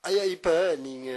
ஐயா இப்ப நீங்க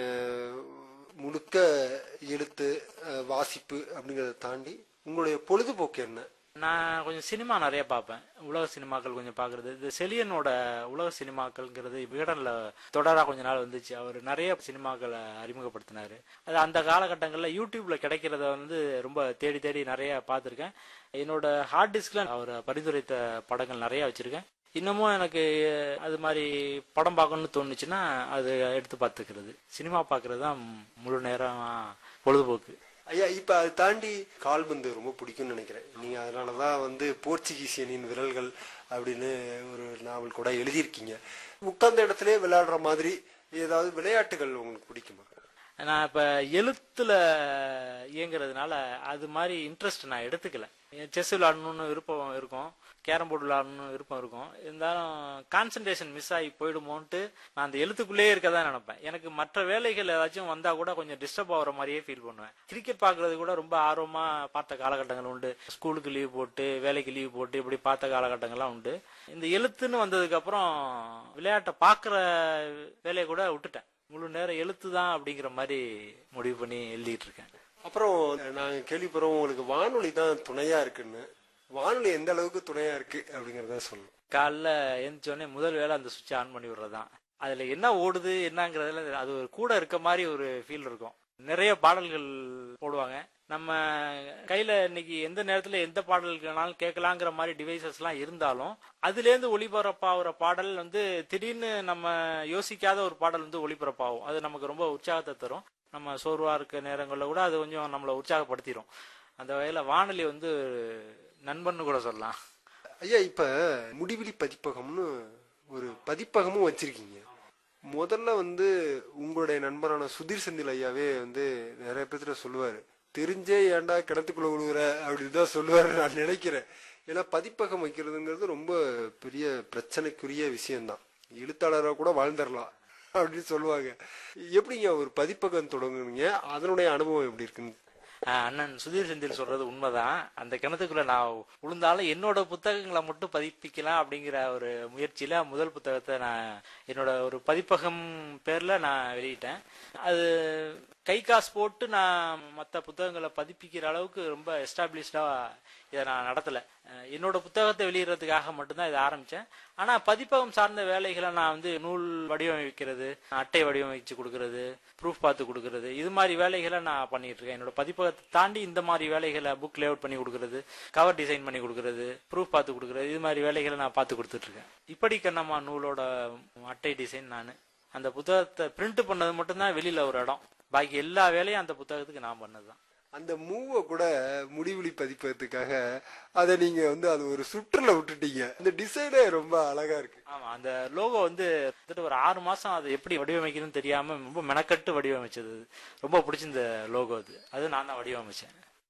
முழுக்க எழுத்து அஹ், வாசிப்பு அப்படிங்கறத தாண்டி உங்களுடைய பொழுதுபோக்கு என்ன நான் கொஞ்சம் சினிமா நிறைய பார்ப்பேன் உலக சினிமாக்கள் கொஞ்சம் பார்க்கறது இது செலியனோட உலக சினிமாக்கள்ங்கிறது விகடனில் தொடராக கொஞ்ச நாள் வந்துச்சு அவர் நிறைய சினிமாக்களை அறிமுகப்படுத்தினாரு அது அந்த காலகட்டங்களில் யூடியூப்ல கிடைக்கிறத வந்து ரொம்ப தேடி தேடி நிறைய பார்த்துருக்கேன் என்னோட ஹார்ட் டிஸ்க்ல அவர் பரிந்துரைத்த படங்கள் நிறைய வச்சிருக்கேன் இன்னமும் எனக்கு அது மாதிரி படம் பார்க்கணும்னு தோணுச்சுன்னா அது எடுத்து பார்த்துக்கிறது சினிமா பார்க்கறது தான் முழு நேரம் பொழுதுபோக்கு ஐயா இப்ப அதை தாண்டி கால்பந்து ரொம்ப பிடிக்கும்னு நினைக்கிறேன் நீங்க அதனாலதான் வந்து போர்ச்சுகீசியனின் விரல்கள் அப்படின்னு ஒரு நாவல் கூட எழுதியிருக்கீங்க உட்கார்ந்த இடத்துல விளையாடுற மாதிரி ஏதாவது விளையாட்டுகள் உங்களுக்கு பிடிக்குமா நான் இப்ப எழுத்துல இயங்குறதுனால அது மாதிரி இன்ட்ரெஸ்ட் நான் எடுத்துக்கல செஸ் விளையாடணும்னு விருப்பம் இருக்கும் கேரம் போர்டு விளையாடணும்னு விருப்பம் இருக்கும் இருந்தாலும் கான்சென்ட்ரேஷன் மிஸ் ஆகி போயிடுமோன்ட்டு நான் அந்த எழுத்துக்குள்ளேயே இருக்க தான் நினைப்பேன் எனக்கு மற்ற வேலைகள் ஏதாச்சும் வந்தா கூட கொஞ்சம் டிஸ்டர்ப் ஆகுற மாதிரியே ஃபீல் பண்ணுவேன் கிரிக்கெட் பார்க்கறது கூட ரொம்ப ஆர்வமா பார்த்த காலகட்டங்கள் உண்டு ஸ்கூலுக்கு லீவ் போட்டு வேலைக்கு லீவ் போட்டு இப்படி பார்த்த காலகட்டங்கள்லாம் உண்டு இந்த எழுத்துன்னு வந்ததுக்கு அப்புறம் விளையாட்டை பார்க்குற வேலையை கூட விட்டுட்டேன் முழு நேரம் எழுத்து தான் அப்படிங்கிற மாதிரி முடிவு பண்ணி எழுதிட்டு இருக்கேன் அப்புறம் நாங்க கேள்விப்படுறோம் உங்களுக்கு வானொலி தான் துணையா இருக்குன்னு வானொலி எந்த அளவுக்கு துணையா இருக்கு அப்படிங்கறத சொல்லணும் காலைல எழுந்திரிச்சோடனே முதல் வேலை அந்த சுவிட்சை ஆன் பண்ணி விடுறதுதான் அதுல என்ன ஓடுது என்னங்கிறதுல அது ஒரு கூட இருக்க மாதிரி ஒரு ஃபீல் இருக்கும் நிறைய பாடல்கள் போடுவாங்க நம்ம கையில இன்னைக்கு எந்த நேரத்துல எந்த பாடல்கள்னாலும் கேட்கலாங்கிற மாதிரி டிவைசஸ் எல்லாம் இருந்தாலும் அதுல இருந்து ஒளிபரப்பாகிற பாடல் வந்து திடீர்னு நம்ம யோசிக்காத ஒரு பாடல் வந்து ஒளிபரப்பாகும் அது நமக்கு ரொம்ப உற்சாகத்தை தரும் நம்ம சோர்வா இருக்க நேரங்களில் கூட அது கொஞ்சம் நம்மளை உற்சாகப்படுத்திடும் அந்த வகையில வானொலி வந்து நண்பன்னு கூட சொல்லலாம் ஐயா இப்ப முடிவிலி பதிப்பகம்னு ஒரு பதிப்பகமும் வச்சிருக்கீங்க முதல்ல வந்து உங்களுடைய நண்பரான சுதீர் செந்தில் ஐயாவே வந்து நிறைய பேர்த்துல சொல்லுவாரு தெரிஞ்சே ஏன்டா கிணத்துக்குள்ள விழுகுற அப்படின்னு தான் சொல்லுவாரு நான் நினைக்கிறேன் ஏன்னா பதிப்பகம் வைக்கிறதுங்கிறது ரொம்ப பெரிய பிரச்சனைக்குரிய விஷயம்தான் எழுத்தாளராக கூட வாழ்ந்துடலாம் அப்படின்னு சொல்லுவாங்க எப்படிங்க ஒரு பதிப்பகம் தொடங்குனீங்க அதனுடைய அனுபவம் எப்படி இருக்குன்னு ஆஹ் அண்ணன் சுதீர் செந்தில் சொல்றது உண்மைதான் அந்த கிணத்துக்குள்ள நான் விழுந்தாலும் என்னோட புத்தகங்களை மட்டும் பதிப்பிக்கலாம் அப்படிங்கிற ஒரு முயற்சியில முதல் புத்தகத்தை நான் என்னோட ஒரு பதிப்பகம் பேர்ல நான் வெளியிட்டேன் அது கை காசு போட்டு நான் மற்ற புத்தகங்களை பதிப்பிக்கிற அளவுக்கு ரொம்ப எஸ்டாப்ளிஷ்டா இதை நான் நடத்தல அஹ் என்னோட புத்தகத்தை வெளியிடறதுக்காக மட்டும்தான் இதை ஆரம்பிச்சேன் ஆனா பதிப்பகம் சார்ந்த வேலைகளை நான் வந்து நூல் வடிவமைக்கிறது அட்டை வடிவமைச்சு கொடுக்கறது ப்ரூஃப் பார்த்து கொடுக்கறது இது மாதிரி வேலைகளை நான் பண்ணிட்டு இருக்கேன் என்னோட பதிப்பகத்தை தாண்டி இந்த மாதிரி வேலைகளை புக் லேஅவுட் பண்ணி கொடுக்கறது கவர் டிசைன் பண்ணி கொடுக்கறது ப்ரூஃப் பார்த்து கொடுக்கறது இது மாதிரி வேலைகளை நான் பார்த்து கொடுத்துட்டு இருக்கேன் இப்படி கண்ணம்மா நூலோட அட்டை டிசைன் நான் அந்த புத்தகத்தை பிரிண்ட் பண்ணது மட்டும்தான் வெளியில ஒரு இடம் பாக்கி எல்லா வேலையும் அந்த புத்தகத்துக்கு நான் பண்ணதுதான் அந்த மூவை கூட முடிவெளி பதிப்பதற்காக அதை நீங்க வந்து அது ஒரு சுற்றுல விட்டுட்டீங்க இந்த டிசைனே ரொம்ப அழகா இருக்கு ஆமா அந்த லோகோ வந்து கிட்டத்தட்ட ஒரு ஆறு மாசம் அது எப்படி வடிவமைக்கணும்னு தெரியாம ரொம்ப மெனக்கட்டு வடிவமைச்சது அது. ரொம்ப பிடிச்சிருந்த லோகோ அது அது நான் தான் வடிவமைச்சேன்